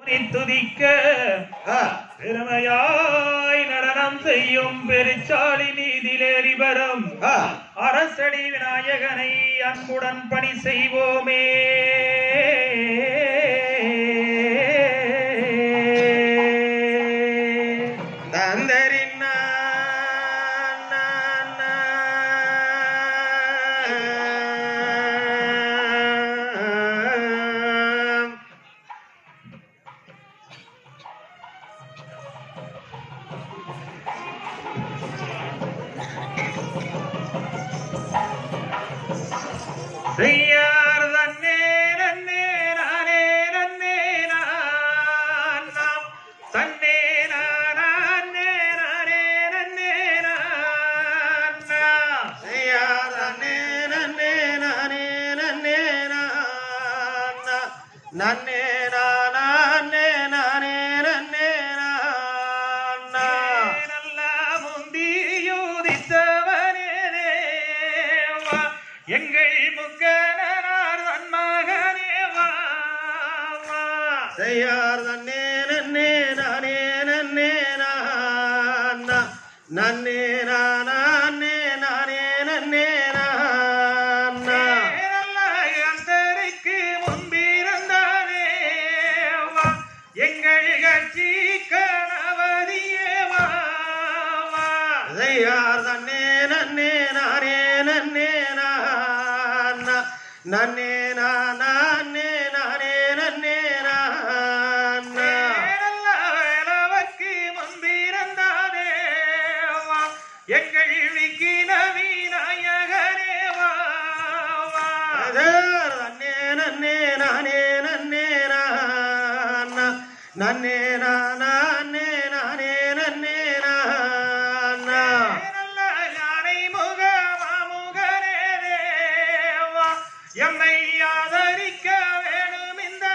துதிக்க ஆ, பெருமையாய் நடனம் செய்யும் பெருச்சாளி மீதிலேறி வரும் ஆ, அரசடி விநாயகனை அன்புடன் பணி செய்வோமே தந்தரின் நா, நா, நா. செய்யார் தன்னே நன்னே நானே நன்னே நான் நாம் தன்னே நானே நானே நன்னே நான் நாம். செய்யாத நே, நன்னே, நானே, நன்னே, நானா. நன்னே, நானே, நானே, நன்னே, நானா. நல்லா முந்தியூதித்தவனே தேவா, எங்கள் முக்கனார் தன்மகனே வா, வா. செய்யாத நே, நன்னே, நானே, நன்னே, நானா. நன்னே, நானே, நானே, நன்னே, நானா. நல்லா அந்தருக்கு முன்பிருந்தானே வா, எங்கள் கட்சி கணவதியே வா, வா. செய்யார் நன்னே நன்னே நானே நன்னே நானா. நன்னே நானே நானே நன்னே நானா. நேரல்லா வேலவர்க்கு முன்பிருந்தானே வா, எங்கள் விக்கின விநாயகனே வா, வா. செய்யார் நன்னே நன்னே நானே நன்னே நானா. நன்னே நானே நானே நன்னே நானா. நேரல்லா யானை முக மாமுகனே தேவா, எம்மை ஆதரிக்க வேணும் இந்த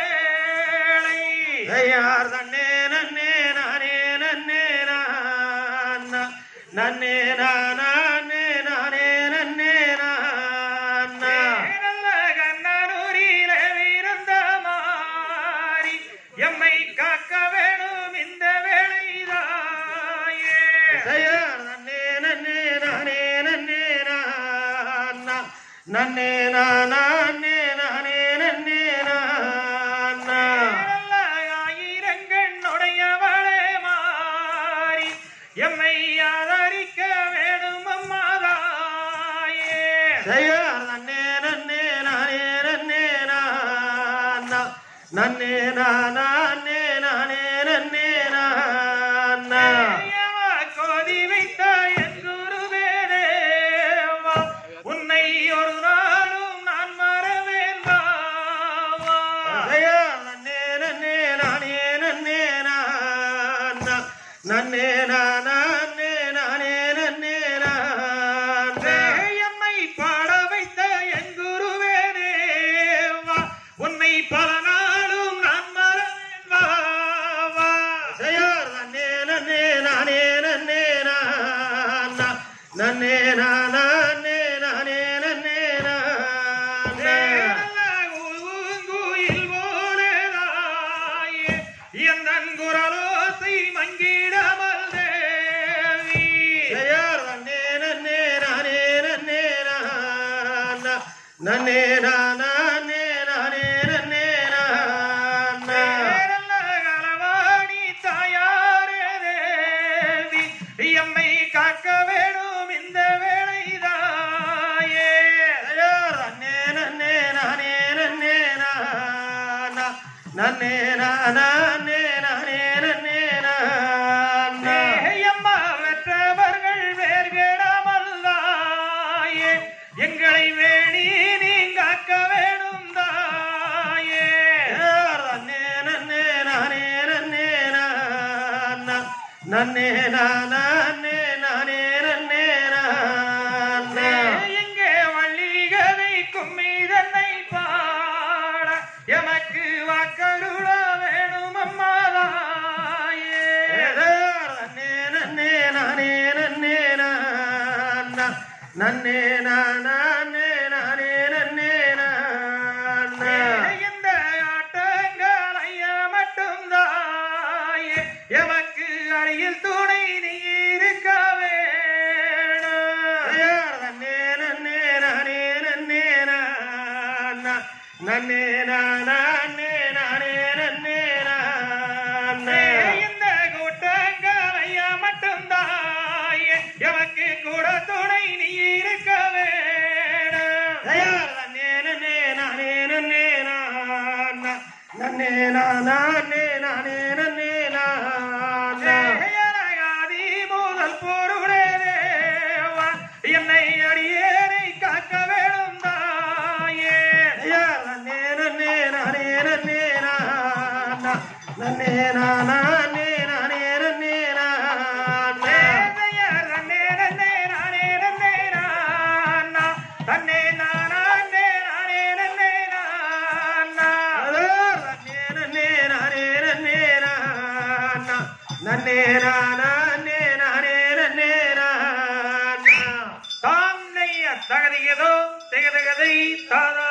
வேளை செய்யார் நன்னே நன்னே நானே நன்னே நானா. நன்னே நானே நானே நன்னே நானா. நல்ல கண்ணனூரிலே விருந்த மாறி எம்மை காக்க வேணும் இந்த வேளைதாயே செய்யார் நன்னே நன்னே நானே நன்னே நானா. நன்னே நானே நானே நன்னே நானா. நல்ல ஆயிரங்கண்ணுடையவளே மாறி எம்மை ஆதரிக்க வேணும் அம்மாதாயே செய்யார் நன்னே நன்னே நானே நன்னே நானா. நன்னே நானே நானே நன்னே நானா. தேவா, கோதி வைத்த என் குருவே தேவா, உன்னை ஒரு நாளும் நான் மறவேன் பாவா. செய்யார் நன்னே நன்னே நானே நன்னே நானா. நன்னே நானே நானே நன்னே நானா. எம்மை பாட வைத்த என் குருவே தேவா, உன்னை பல நாளும் நான் மறவேன் பாவா. செய்யார் நன்னே நன்னே நானே நன்னே நானா. நன்னே நானே நானே நன்னே நானா. ஊங்குயில் போலேதாயே, எந்தன் குரலோசை மங்கிடாமல் தேவி. செய்யார் நன்னே நன்னே நானே நன்னே நானா. நன்னே நானே நானே நன்னே நானா. பேரல்ல களவாணி தாயாரே தேவி, எம்மை காக்க வேணும் இந்த வேளைதாயே. செய்யார் நன்னே நன்னே நானே நன்னே நானா. நன்னே நானே நானே நன்னே நானா. தேயம்மா வெற்றவர்கள் வேர்கெடாமல் தாயே, எங்களை வேணி நீங்காக்க வேணும் தாயே நன்னே நன்னே நானே நன்னே நானா. நன்னே நானே நானே நன்னே நானா. எங்கே வள்ளிகதை கும்மி தன்னை பாட எமக்கு வாக்கருள வேணும் அம்மாதாயே நன்னே நன்னே நானே நன்னே நானா. நன்னே நானே நானே நன்னே நானா. இந்த ஆட்டங்கள் ஐயா மட்டும் எமக்கு அருகில் துணை நீ இருக்க வேணும் ஐயார் தன்னே நன்னே நானே நன்னே நானா. நன்னே நானே நானே நன்னே நானா. இந்த கூட்டங்காரையா மட்டும்தான் எமக்கு கூட துணை நீ இருக்க வேணும் ஐயார் தன்னே நன்னே நானே நன்னே நானா. நன்னே நானே நானே நன்னே நானா. ஆதி முதல் பொருளே தேவா என்னை அடியேனை காக்க வேணும் தாயே ஐயார் தன்னே நன்னே நானே நன்னே நானா. நன்னே நானே நானே நன்னே நானா. தேவையார் தன்னே நன்னே நானே நன்னே நானா தன்னே நானே நானே நன்னே நானா அதார் நன்னே நன்னே நானே நன்னே நானா. நன்னே நானே நானே நன்னே நானா. தான்னைய தகதியதோ திகதகதை தாதா